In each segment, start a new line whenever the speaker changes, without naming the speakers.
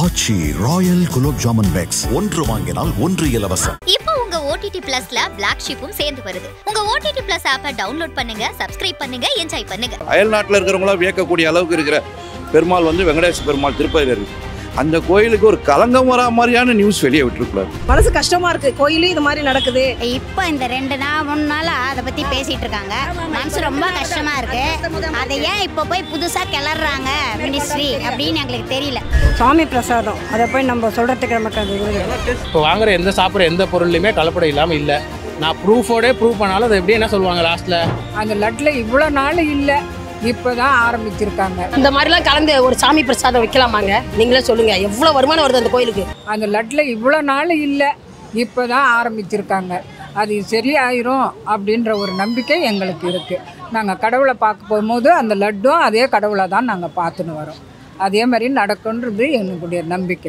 ஆச்சி royal gulab jamun packs ஒன்று வாங்கினால் ஒன்று இலவசம்
இப்போ உங்க ஓடிடி பிளஸ்ல பிளாக் ஷிப்பும் சேர்ந்து வருது உங்க ஓடிடி பிளஸ் ஆப்பை டவுன்லோட் பண்ணுங்க சப்ஸ்கிரைப் பண்ணுங்க என்ஜாய் பண்ணுங்க
அயல் நாட்டில் இருக்கிறவங்களாம் வியக்கக்கூடிய அளவுக்கு இருக்கிற பெருமாள் வந்து வெங்கடேச பெருமாள் திருப்பதியில் இருக்கு அந்த கோயிலுக்கு ஒரு கலங்கம் வரா மாதிரியான நியூஸ் வெளியே விட்டுருக்கூடாது
மனசு கஷ்டமா இருக்கு கோயிலே இது மாதிரி நடக்குது
இப்போ இந்த ரெண்டு நாள் மூணு நாள் அதை பத்தி பேசிட்டு இருக்காங்க மனசு ரொம்ப கஷ்டமா இருக்கு அதை ஏன் இப்போ போய் புதுசா கிளறாங்க மினிஸ்ட்ரி அப்படின்னு எங்களுக்கு தெரியல
சாமி பிரசாதம் அதை போய் நம்ம சொல்றதுக்கு நமக்கு அது இது இல்லை.
இப்போ வாங்குற எந்த சாப்பிட்ற எந்த பொருள்லையுமே கலப்படம் இல்லாமல் இல்லை நான் ப்ரூஃபோடே ப்ரூவ் பண்ணாலும் அதை எப்படி என்ன சொல்லுவாங்க லாஸ்ட்டில்
அந்த லட்டில் இவ்வளோ நாள் இல்லை இப்போ தான் ஆரம்பிச்சிருக்காங்க
இந்த மாதிரிலாம் கலந்து ஒரு சாமி பிரசாதம் வைக்கலாமாங்க நீங்களே சொல்லுங்க எவ்வளோ வருமானம் வருது அந்த கோயிலுக்கு
அந்த லட்டில் இவ்வளோ நாள் இல்லை இப்போ தான் ஆரம்பிச்சிருக்காங்க அது சரியாயிரும் அப்படின்ற ஒரு நம்பிக்கை எங்களுக்கு இருக்குது நாங்கள் கடவுளை பார்க்க போகும்போது அந்த லட்டும் அதே கடவுளை தான் நாங்கள் பார்த்துன்னு வரோம் அதே மாதிரி நடக்குன்றது எங்களுடைய நம்பிக்கை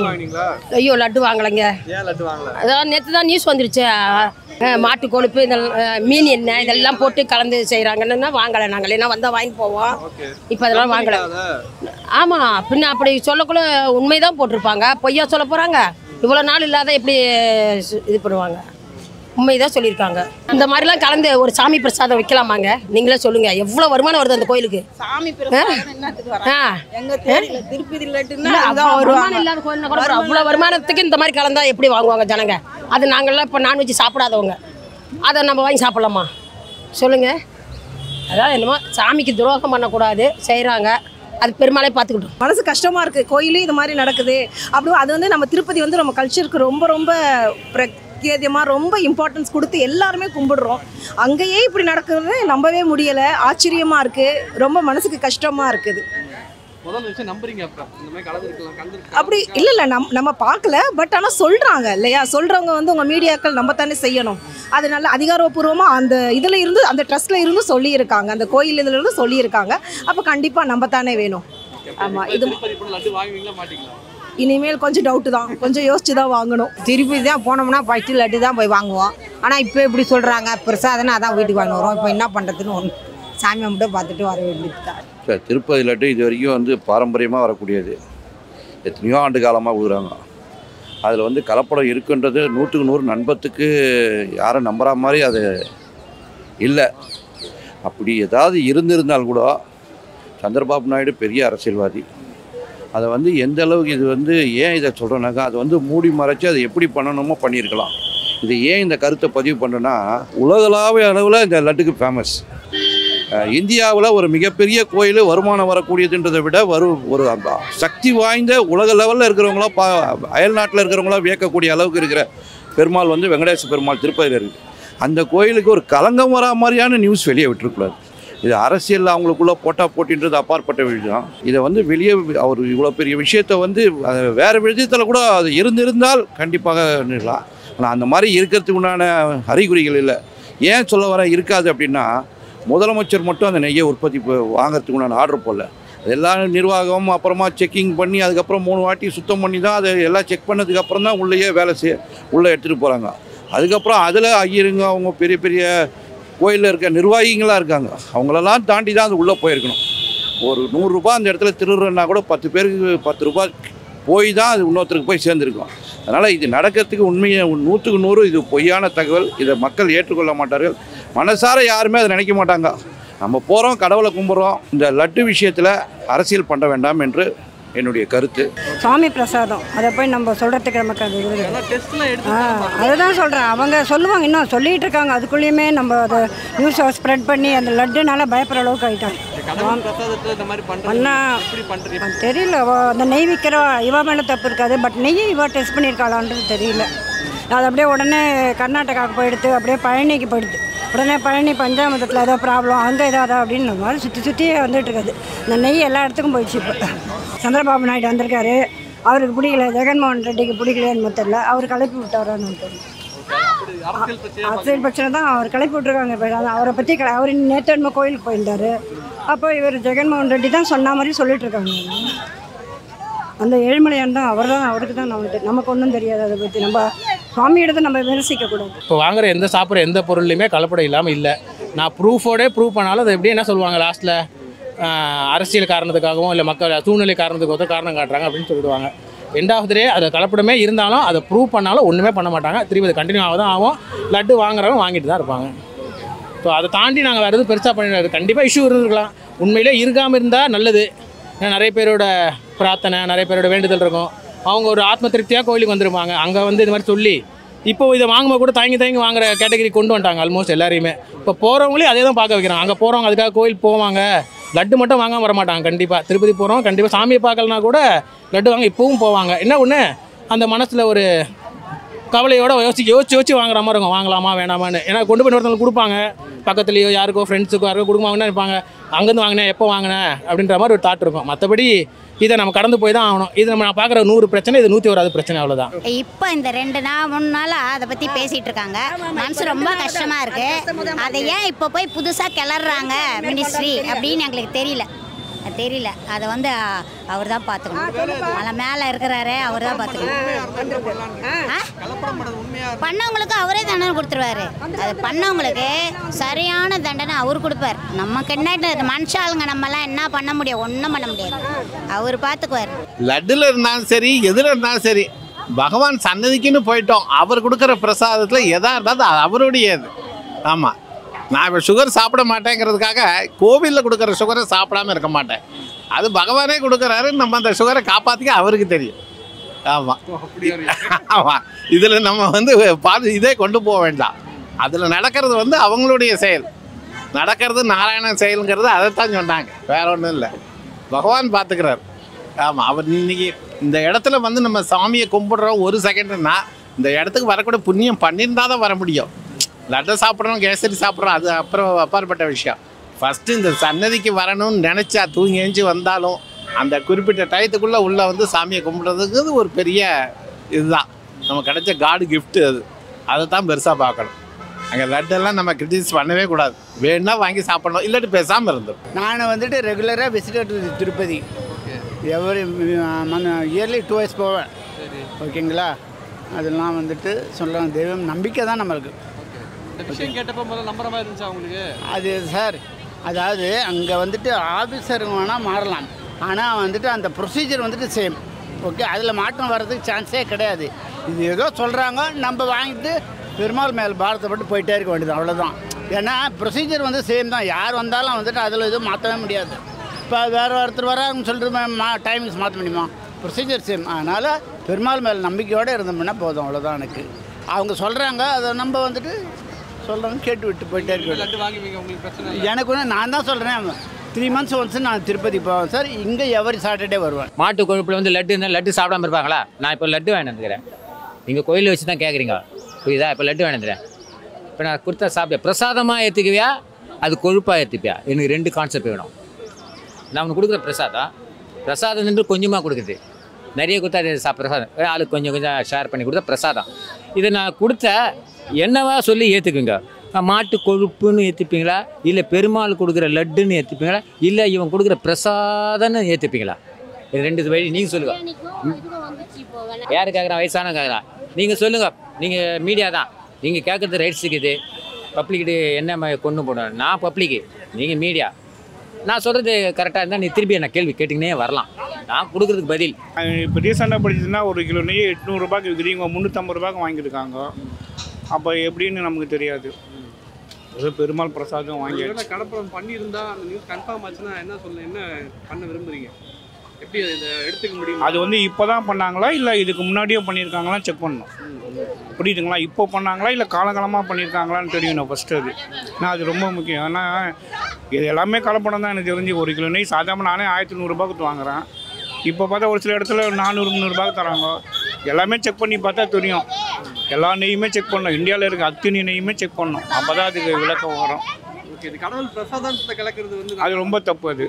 ஐயோ லட்டு வாங்கலைங்க அதான் நேற்று தான் நியூஸ் வந்துருச்சு அஹ், மாட்டு கொழுப்பு இந்த அஹ், மீன் எண்ணெய் இதெல்லாம் போட்டு கலந்து செய்கிறாங்கன்னு வாங்கலை நாங்கள் ஏன்னா வந்தால் வாங்கி போவோம் இப்போ அதெல்லாம் வாங்கலை ஆமாம் பின்ன அப்படி சொல்லக்குள்ள உண்மை தான் போட்டிருப்பாங்க பொய்யா சொல்ல போகிறாங்க இவ்வளோ நாள் இல்லாத எப்படி சு- இது பண்ணுவாங்க உண்மை தான் சொல்லியிருக்காங்க இந்த மாதிரிலாம் கலந்து ஒரு சாமி பிரசாதம் வைக்கலாமாங்க நீங்களே சொல்லுங்க எவ்வளோ வருமானம் வருது அந்த கோயிலுக்கு
சாமி
ஆ
எங்க தேடியில திருப்பதி லட்டுன்னா
இல்ல,
அதுதான்
அவ்வளவு வருமானம்
வருவாங்க
இல்லாத கோயில்னா கூட ஒரு அவ்வளவு வருமானத்துக்கு இந்த மாதிரி கலந்தா எப்படி வாங்குவாங்க ஜனங்க அது நாங்கள்லாம் இப்போ நான்வெஜ் சாப்பிடாதவங்க அதை நம்ம வாங்கி சாப்பிடலாமா சொல்லுங்க அதான் என்னமோ சாமிக்கு துரோகம் பண்ணக்கூடாது செய்கிறாங்க அது பெருமாளே பார்த்துக்கிட்டோம்
மனசு கஷ்டமா இருக்கு கோயிலே இது மாதிரி நடக்குது அப்படி அது வந்து நம்ம திருப்பதி வந்து நம்ம கல்ச்சருக்கு ரொம்ப ரொம்ப பிரத்யேகமா ரொம்ப இம்பார்ட்டன்ஸ் கொடுத்து எல்லாருமே கும்பிடுறோம் அங்கேயே இப்படி நடக்கிறது நம்பவே முடியல ஆச்சரியமா இருக்கு ரொம்ப மனசுக்கு கஷ்டமா இருக்குது
முதல் விஷயம் நம்புறீங்க அப்போ இந்த மாதிரி கலந்துருக்கலாம் கலந்து
அப்படி இல்லை இல்லை நம் நம்ம பார்க்கல பட் ஆனால் சொல்கிறாங்க இல்லையா சொல்கிறவங்க வந்து உங்கள் மீடியாக்கள் நம்ம தானே செய்யணும் அது நல்ல அதிகாரப்பூர்வமாக அந்த இதில் இருந்து அந்த ட்ரஸ்ட்டில் இருந்து சொல்லியிருக்காங்க அந்த கோயில் இதில் இருந்து சொல்லியிருக்காங்க அப்போ கண்டிப்பாக நம்ம தானே வேணும் ஆமாம் இது
லட்டு வாங்குவீங்களா மாட்டீங்களா
இனிமேல் கொஞ்சம் டவுட்டு தான் கொஞ்சம் யோசிச்சு தான் வாங்கணும்
திருப்பதி தான் போனோம்னா ஃபஸ்ட்டு லட்டு தான் போய் வாங்குவோம் ஆனால் இப்போ எப்படி சொல்கிறாங்க பிரசாதனா அதான் வீட்டுக்கு வாங்கி வரோம் இப்போ என்ன பண்ணுறதுன்னு ஒன்று சாமியை மட்டும் பார்த்துட்டு வர வேண்டியது தான்
சார் திருப்பதி லட்டு இது வரைக்கும் வந்து பாரம்பரியமாக வரக்கூடியது எத்தனையோ ஆண்டு காலமாக விழுகிறாங்க அதில் வந்து கலப்படம் இருக்குன்றது நூற்றுக்கு நூறு நண்பத்துக்கு யாரும் நம்புற மாதிரி அது இல்லை அப்படி ஏதாவது இருந்திருந்தால் கூட சந்திரபாபு நாயுடு பெரிய அரசியல்வாதி அதை வந்து எந்த அளவுக்கு இது வந்து ஏன் இதை சொல்கிறேன்னாக்கா அது வந்து மூடி மறைச்சு அதை எப்படி பண்ணணுமோ பண்ணியிருக்கலாம் இது ஏன் இந்த கருத்தை பதிவு பண்ணுறேன்னா உலகளாவிய அளவில் இந்த லட்டுக்கு ஃபேமஸ் இந்தியாவில் ஒரு மிகப்பெரிய கோயில் வருமானம் வரக்கூடியதுன்றதை விட வரு ஒரு அந்த சக்தி வாய்ந்த உலக லெவலில் இருக்கிறவங்களாம் பா அயல் நாட்டில் இருக்கிறவங்களாம் வியக்கக்கூடிய அளவுக்கு இருக்கிற பெருமாள் வந்து வெங்கடேச பெருமாள் திருப்பதியில் இருக்குது அந்த கோயிலுக்கு ஒரு கலங்கம் வரா மாதிரியான நியூஸ் வெளியே விட்டுருக்கூடாது இது அரசியலில் அவங்களுக்குள்ள போட்டா போட்டின்றது அப்பாற்பட்ட விஷயம் இதை வந்து வெளியே அவர் இவ்வளோ பெரிய விஷயத்தை வந்து அது வேறு விஷயத்தில் கூட அது இருந்திருந்தால் கண்டிப்பாக நிகழலாம் ஆனால் அந்த மாதிரி இருக்கிறதுக்கு உண்டான அறிகுறிகள் இல்லை ஏன் சொல்ல வர இருக்காது அப்படின்னா முதலமைச்சர் மட்டும் அந்த நெய்யை உற்பத்தி ப- வாங்குறதுக்கு உண்டான ஆர்டர் போடல அது எல்லா நிர்வாகம் அப்புறமா செக்கிங் பண்ணி அதுக்கப்புறம் மூணு வாட்டி சுத்தம் பண்ணி தான் அதை எல்லாம் செக் பண்ணதுக்கு அப்புறம் தான் உள்ளேயே வேலை செய்ய உள்ளே எடுத்துகிட்டு போகிறாங்க அதுக்கப்புறம் அதில் ஐயருங்க அவங்க பெரிய பெரிய கோயிலில் இருக்க நிர்வாகிகளாக இருக்காங்க அவங்களெல்லாம் தாண்டி தான் அது உள்ளே போயிருக்கணும் ஒரு நூறுரூபா அந்த இடத்துல திருடுறன்னா கூட பத்து பேருக்கு பத்து ரூபாய் போய் தான் அது இன்னொருத்தருக்கு போய் சேர்ந்துருக்கும் அதனால் இது நடக்கிறதுக்கு உண்மையை நூற்றுக்கு நூறு இது பொய்யான தகவல் இதை மக்கள் ஏற்றுக்கொள்ள மாட்டார்கள் மனசார யாருமே அதை நினைக்க மாட்டாங்க நம்ம போகிறோம் கடவுளை கும்பிட்றோம் இந்த லட்டு விஷயத்தில் அரசியல் பண்ண வேண்டாம் என்று என்னுடைய கருத்து
சாமி பிரசாதம் அதை போய் நம்ம சொல்கிறதுக்கு நமக்கு அது இது இல்லை.
டெஸ்ட்லாம் எடுத்து
ஆ அதுதான் சொல்கிறேன் அவங்க சொல்லுவாங்க இன்னும் சொல்லிட்டு இருக்காங்க அதுக்குள்ளேயுமே நம்ம அதை நியூஸை ஸ்ப்ரெட் பண்ணி அந்த லட்டுனால பயப்படுற அளவுக்கு ஆகிட்டாங்க
கடவுள் பிரசாதத்தில் இந்த மாதிரி பண்ணுறது
பண்ணா
எப்படி பண்ணுறீங்க
தெரியல அவ அந்த நெய் விற்கிற இவ மேலே தப்பு இருக்காது பட் நெய் இவ டெஸ்ட் பண்ணியிருக்காளான்றது தெரியல அது அப்படியே உடனே கர்நாடகாவுக்கு போயிடுது அப்படியே பழனிக்கு போயிடுது உடனே பழனி பஞ்சாமதத்தில் ஏதோ ப்ராப்ளம் அங்கே ஏதாவது அப்படின்னு இந்த மாதிரி சுற்றி சுற்றி வந்துட்டு இருக்குது இந்த நெய் எல்லா இடத்துக்கும் போயிடுச்சு இப்போ சந்திரபாபு நாயுடு வந்திருக்காரு அவருக்கு பிடிக்கல ஜெகன்மோகன் ரெட்டிக்கு பிடிக்கலன்னு தெரியல அவர் கலப்பி விட்டாரான்னு தெரியல
அரசியல் பிரச்சனை
அரசியல் பிரச்சனை தான் அவர் கிளப்பி விட்ருக்காங்க இப்போ அது அவரை பற்றி கிள அவர் நேற்று என்னமோ கோயிலுக்கு போயிருந்தாரு அப்போ இவர் ஜெகன்மோகன் ரெட்டி தான் சொன்ன மாதிரி சொல்லிட்டு இருக்காங்க அந்த ஏழ்மலையான் தான் அவர் தான் அவருக்கு தான் நமக்கு நமக்கு ஒன்றும் தெரியாது அதை பற்றி நம்ம சுவாமியிடத்தை நம்ம விமர்சிக்க கூடாது
இப்போ வாங்குற எந்த சாப்பிட்ற எந்த பொருள்லையுமே கலப்படம் இல்லாமல் இல்லை நான் ப்ரூஃபோடே ப்ரூவ் பண்ணாலும் அதை எப்படி என்ன சொல்லுவாங்க லாஸ்ட்டில் அரசியல் காரணத்துக்காகவும் இல்லை மக்கள் சூழ்நிலை காரணத்துக்காக காரணம் காட்டுறாங்க அப்படின்னு சொல்லிடுவாங்க எண்ட் ஆஃப் டே அதை கலப்படமே இருந்தாலும் அதை ப்ரூவ் பண்ணாலும் ஒன்றுமே பண்ண மாட்டாங்க திருப்பி அது கண்டினியூ ஆக தான் ஆகும் லட்டு வாங்குறவங்க வாங்கிட்டு தான் இருப்பாங்க ஸோ அதை தாண்டி நாங்கள் வேறு எதுவும் பெருசாக பண்ணிடாது கண்டிப்பாக இஷ்யூ இருந்திருக்கலாம் உண்மையிலே இருக்காமல் இருந்தால் நல்லது ஏன்னா நிறைய பேரோட பிரார்த்தனை நிறைய பேரோட வேண்டுதல் இருக்கும் அவங்க ஒரு ஆத்ம திருப்தியாக கோயிலுக்கு வந்திருப்பாங்க அங்கே வந்து இது மாதிரி சொல்லி இப்போ இதை வாங்கும்போது கூட தயங்கி தயங்கி வாங்குற கேட்டகரி கொண்டு வந்துட்டாங்க ஆல்மோஸ்ட் எல்லாரையுமே இப்போ போகிறவங்களையும் அதே தான் பார்க்க வைக்கிறாங்க அங்கே போகிறவங்க அதுக்காக கோயில் போவாங்க லட்டு மட்டும் வாங்காம வர மாட்டாங்க கண்டிப்பாக திருப்பதி போகிறோம் கண்டிப்பாக சாமியை பார்க்கலனா கூட லட்டு வாங்க இப்போவும் போவாங்க என்ன ஒன்று அந்த மனசில் ஒரு கவலையோட யோசிச்சு யோசிச்சு யோசிச்சு வாங்குற மாதிரி இருக்கும் வாங்கலாமா வேணாமான்னு ஏன்னா கொண்டு போய் ஒருத்தவங்களுக்கு கொடுப்பாங்க பக்கத்துலேயோ யாருக்கோ ஃப்ரெண்ட்ஸுக்கோ யாருக்கோ கொடுப்பாங்கன்னு இருப்பாங்க அங்கேருந்து வாங்கினேன் எப்போ வாங்கினேன் அப்படின்ற மாதிரி ஒரு தாட் இருக்கும் மற்றபடி இதை நம்ம கடந்து போய் தான் ஆகணும் இது நம்ம நான் பார்க்குற நூறு பிரச்சனை இது நூற்றி வராது பிரச்சனை அவ்வளோதான்
இப்போ இந்த ரெண்டு நாள் மூணு நாள் அதை பற்றி பேசிகிட்டு இருக்காங்க மனசு ரொம்ப கஷ்டமாக இருக்குது அதை ஏன் இப்போ போய் புதுசாக கிளறாங்க மினிஸ்ட்ரி அப்படின்னு எங்களுக்கு தெரியல அது தெரியல அதை வந்து அவர் தான் பார்த்துக்கணும் மலை மேலே இருக்கிறாரு அவர் தான் பார்த்துக்கணும் ஆ? பண்ணவங்களுக்கு அவரே தண்டனை கொடுத்துருவாரு அது பண்ணவங்களுக்கு சரியான தண்டனை அவர் கொடுப்பார் நமக்கு என்ன மனுஷாளுங்க நம்மலாம் என்ன பண்ண முடியும் ஒன்றும் பண்ண முடியாது அவர் பார்த்துக்குவார்
லட்டில் இருந்தாலும் சரி எதில் இருந்தாலும் சரி பகவான் சன்னதிக்குன்னு போயிட்டோம் அவர் கொடுக்குற பிரசாதத்தில் எதா இருந்தாலும் அது அவருடையது ஆமாம் நான் இப்போ சுகர் சாப்பிட மாட்டேங்கிறதுக்காக கோவிலில் கொடுக்குற சுகரை சாப்பிடாம இருக்க மாட்டேன் அது பகவானே கொடுக்குறாரு நம்ம அந்த சுகரை காப்பாற்றிக்க அவருக்கு தெரியும் ஆமாம் ஆமாம் இதில் நம்ம வந்து பாது இதே கொண்டு போக வேண்டாம் அதில் நடக்கிறது வந்து அவங்களுடைய செயல் நடக்கிறது நாராயணன் செயலுங்கிறது அதைத்தான் சொன்னாங்க வேற ஒன்றும் இல்லை பகவான் பார்த்துக்கிறார் ஆமாம் அவர் இன்னைக்கு இந்த இடத்துல வந்து நம்ம சாமியை கும்பிடுறோம் ஒரு செகண்டுன்னா இந்த இடத்துக்கு வரக்கூடிய புண்ணியம் பண்ணியிருந்தால் தான் வர முடியும் லட்டை சாப்பிட்றோம் கேசரி சாப்பிட்றோம் அது அப்புறம் அப்பாற்பட்ட விஷயம் ஃபஸ்ட்டு இந்த சன்னதிக்கு வரணும்னு நினச்சா தூங்கி எழுந்து வந்தாலும் அந்த குறிப்பிட்ட டயத்துக்குள்ளே உள்ளே வந்து சாமியை கும்பிட்றதுக்கு ஒரு பெரிய இதுதான் நம்ம கிடைச்ச காடு gift அது அதை தான் பெருசாக பார்க்கணும் அங்கே லட்டெல்லாம் நம்ம கிரிட்டிஸ் பண்ணவே கூடாது வேணும்னா வாங்கி சாப்பிடணும் இல்லாட்டி பேசாமல் இருந்தோம்
நான் வந்துட்டு ரெகுலராக visitor to Tirupati every yearly two years போவேன் ஓகேங்களா அதெல்லாம் வந்துட்டு சொல்லலாம் தெய்வம் நம்பிக்கை தான் நம்மளுக்கு
இந்த விஷயம் கேட்டப்போ முதல்ல நம்புற மாதிரி இருந்துச்சா உங்களுக்கு
அது சார் அதாவது அங்கே வந்துட்டு ஆஃபீஸருங்க வேணால் மாறலாம் ஆனால் வந்துட்டு அந்த ப்ரொசீஜர் வந்துட்டு சேம் ஓகே அதில் மாற்றம் வர்றதுக்கு சான்ஸே கிடையாது இது ஏதோ சொல்கிறாங்க நம்ம வாங்கிட்டு பெருமாள் மேல் பாரத்தப்பட்டு போயிட்டே இருக்க வேண்டியது அவ்வளோதான் ஏன்னா ப்ரொசீஜர் வந்து சேம் தான் யார் வந்தாலும் வந்துட்டு அதில் எதுவும் மாற்றவே முடியாது இப்போ வேறு ஒருத்தர் வராங்கன்னு சொல்லிட்டு மா டைமிங்ஸ் மாற்ற முடியுமா ப்ரொசீஜர் சேம் அதனால் பெருமாள் மேல் நம்பிக்கையோடு இருந்தோம்னா போதும் அவ்வளோதான் எனக்கு அவங்க சொல்கிறாங்க அதை நம்ம வந்துட்டு சொல்கிறாங்க கேட்டு விட்டு போயிட்டே இருக்க வேண்டியது.
லட்டு வாங்குவீங்க உங்களுக்கு பிரச்சனை இல்லை
எனக்கு வந்து நான் தான் சொல்கிறேன் த்ரீ மந்த்ஸ் ஒன்ஸ் நான் திருப்பதி போவேன் சார் இங்கே எவரி சாட்டர்டே வருவேன்
மாட்டு கொழுப்பில் வந்து லட்டு இருந்தால் லட்டு சாப்பிடாம இருப்பாங்களா நான் இப்போ லட்டு வேணுங்கிறேன் நீங்கள் கோயிலில் வச்சு தான் கேட்குறீங்க புரியுதா இப்போ லட்டு வேணுங்கிறேன் இப்போ நான் கொடுத்தா சாப்பிட்டேன் பிரசாதமாக ஏற்றுக்குவியா அது கொழுப்பாக ஏற்றுப்பியா எனக்கு ரெண்டு கான்செப்ட் வேணும் நான் உனக்கு கொடுக்குற பிரசாதம் பிரசாதம் நின்று கொஞ்சமாக கொடுக்குது நிறைய கொடுத்தா அது சா பிரசாதம் ஏ, ஆளுக்கு கொஞ்சம் கொஞ்சம் ஷேர் பண்ணி கொடுத்தா பிரசாதம் இதை நான் கொடுத்த என்னவா சொல்லி ஏற்றுக்குங்க மாட்டு கொழுப்புன்னு ஏற்றுப்பீங்களா இல்லை பெருமாள் கொடுக்குற லட்டுன்னு ஏற்றுப்பீங்களா இல்லை இவன் கொடுக்குற பிரசாதம்னு ஏற்றுப்பீங்களா இது ரெண்டு வழி நீங்கள் சொல்லுங்கள் யார் கேட்குறான் வயசான கேட்குறான் நீங்கள் சொல்லுங்கள் நீங்கள் மீடியா தான் நீங்கள் கேட்குறது ரைட்ஸ் இருக்குது பப்ளிக்கிட்டு என்ன ம- கொண்டு போடணும் நான் பப்ளிக்கு நீங்கள் மீடியா நான் சொல்கிறது கரெக்டாக இருந்தால் நீ திருப்பி என்ன கேள்வி கேட்டிங்கன்னே வரலாம் நான் கொடுக்குறதுக்கு பதில்
இப்போ ரீசெண்டாக படிச்சதுன்னா ஒரு கிலோ நெய் எட்நூறுபாய்க்கு விற்கிறீங்க முந்நூற்றம்பது ரூபாய்க்கு வாங்கியிருக்காங்க அப்போ எப்படின்னு நமக்கு தெரியாது ஏதோ பெருமாள் பிரசாதம் வாங்கி
ஒருவேளை கலப்படம் பண்ணியிருந்தா அந்த நியூஸ் கன்ஃபார்ம் ஆச்சுன்னா என்ன சொல்ல என்ன பண்ண விரும்புறீங்க எப்படி இதை எடுத்துக்க முடியும்
அது வந்து இப்போ தான் பண்ணாங்களா இல்லை இதுக்கு முன்னாடியே பண்ணியிருக்காங்களா செக் பண்ணணும் புரியுதுங்களா இப்போ பண்ணாங்களா இல்லை காலகாலமாக பண்ணியிருக்காங்களான்னு தெரியணும் ஃபஸ்ட்டு அது நான் அது ரொம்ப முக்கியம் ஏன்னா இது எல்லாமே கலப்படம் தான் எனக்கு தெரிஞ்சு ஒரு கிலோ நெய் சாதாரண நானே ஆயிரத்தி நூறுரூபாய்க்கு வாங்குறேன் இப்போ பார்த்தா ஒரு சில இடத்துல நானூறு முந்நூறுபாய்க்கு தராங்க எல்லாமே செக் பண்ணி பார்த்தா தெரியும் எல்லா நெய்யுமே செக் பண்ணணும் இந்தியாவில் இருக்க அத்தனை நெய்யுமே செக் பண்ணணும் அப்போ தான் அதுக்கு விளக்கம் வரும்
ஓகே இது கடவுள் பிரசாதத்தை கலக்கிறது வந்து
அது ரொம்ப தப்பு அது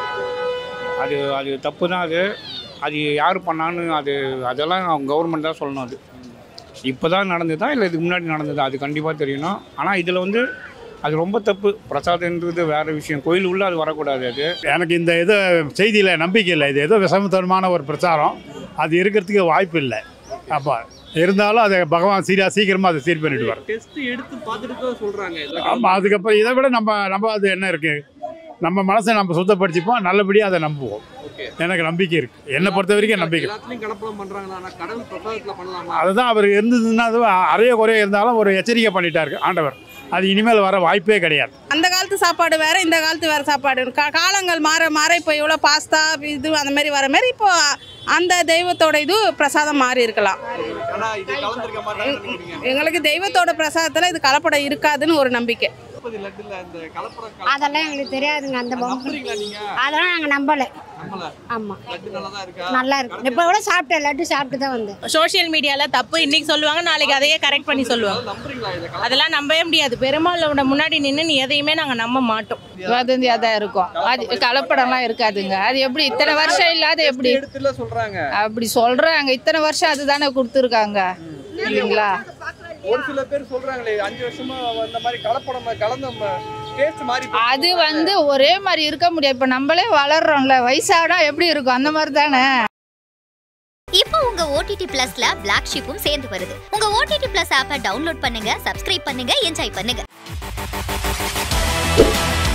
அது அது தப்பு தான் அது அது யார் பண்ணான்னு அது அதெல்லாம் கவர்மெண்ட் தான் சொல்லணும் அது இப்போ தான் நடந்ததா இல்லை இதுக்கு முன்னாடி நடந்ததா அது கண்டிப்பாக தெரியணும் ஆனால் இதில் வந்து அது ரொம்ப தப்பு பிரசாதன்றது வேறு விஷயம் கோயில் உள்ள அது வரக்கூடாது அது
எனக்கு இந்த இது செய்தியில் நம்பிக்கை இல்லை இது ஏதோ விஷமத்தனமான ஒரு பிரச்சாரம் அது இருக்கிறதுக்கு வாய்ப்பு இல்லை அப்போ இருந்தாலும் அதை பகவான் சீரியா சீக்கிரமாக அதை சீர் பண்ணிடுவார்
டெஸ்ட் எடுத்து பார்த்துட்டு தான் சொல்றாங்க இதுல
ஆமாம் அதுக்கப்புறம் இதை விட நம்ம நம்ம அது என்ன இருக்குது நம்ம மனசை நம்ம சுத்தப்படுத்திப்போம் நல்லபடியாக அதை நம்புவோம்
ஓகே ஓகே
எனக்கு நம்பிக்கை இருக்குது என்னை பொறுத்த வரைக்கும் நம்பிக்கை
எல்லாத்துலயும் கலப்படம் பண்றாங்களா ஆனா கடவுள் பிரசாதத்துல பண்ணலாமா
அதுதான் அவர் இருந்ததுன்னா அது அறைய குறைய இருந்தாலும் ஒரு எச்சரிக்கை பண்ணிட்டாரு ஆண்டவர் அது இனிமேல் வர வாய்ப்பே கிடையாது
அந்த காலத்து சாப்பாடு வேற இந்த காலத்து வேற சாப்பாடு கா காலங்கள் மாற மாற இப்போ எவ்வளோ பாஸ்தா இது அந்த மாதிரி வர மாதிரி இப்போ அந்த தெய்வத்தோட இது பிரசாதம் மாறி இருக்கலாம்
ஆனா இது கலந்துருக்க மாதிரி நினைக்கிறீங்க
எங்களுக்கு தெய்வத்தோட பிரசாதத்தில் இது கலப்படம் இருக்காதுன்னு ஒரு நம்பிக்கை
முப்பது லட்டுல இந்த கலப்படம் கல-
அதெல்லாம் எங்களுக்கு தெரியாதுங்க அந்த பொம்மை
நம்புறீங்களா நீங்க
அதெல்லாம் நாங்கள் நம்பலை
நம்பல
ஆமாம்
லட்டு நல்லா தான் இருக்கா
நல்லா இருக்கு இப்போ கூட சாப்பிட்டேன் லட்டு சாப்பிட்டு தான் வந்தேன்
சோஷியல் மீடியாவில் தப்பு இன்னைக்கு சொல்லுவாங்க நாளைக்கு அதையே கரெக்ட் பண்ணி சொல்லுவாங்க
நம்புறீங்களா இதை
அதெல்லாம் நம்பவே முடியாது பெருமாளோட முன்னாடி நின்று நீ எதையுமே நாங்கள் நம்ப மாட்டோம்
வதந்தியாக தான் இருக்கும் அது கலப்படம்லாம் இருக்காதுங்க அது எப்படி இத்தனை வருஷம் இல்லாத எப்படி
எடுத்துல சொல்றாங்க
அப்படி சொல்கிறாங்க இத்தனை வருஷம் அதுதானே கொடுத்துருக்காங்க இல்லைங்களா
ஒரு சில பேர் சொல்றாங்களே அஞ்சு வருஷமா அந்த மாதிரி கலப்படம் கலந்த டேஸ்ட் மாறி போச்சு.
அது வந்து ஒரே மாதிரி இருக்க முடியாது இப்போ நம்மளே வளர்றோம்ல வயசானா எப்படி இருக்கும் அந்த மாதிரி தானே
இப்போ உங்க ஓடிடி பிளஸ்ல பிளாக் ஷிப்பும் சேர்ந்து வருது உங்க ஓடிடி பிளஸ் ஆப்பை டவுன்லோட் பண்ணுங்க சப்ஸ்கிரைப் பண்ணுங்க என்ஜாய் பண்ணுங்க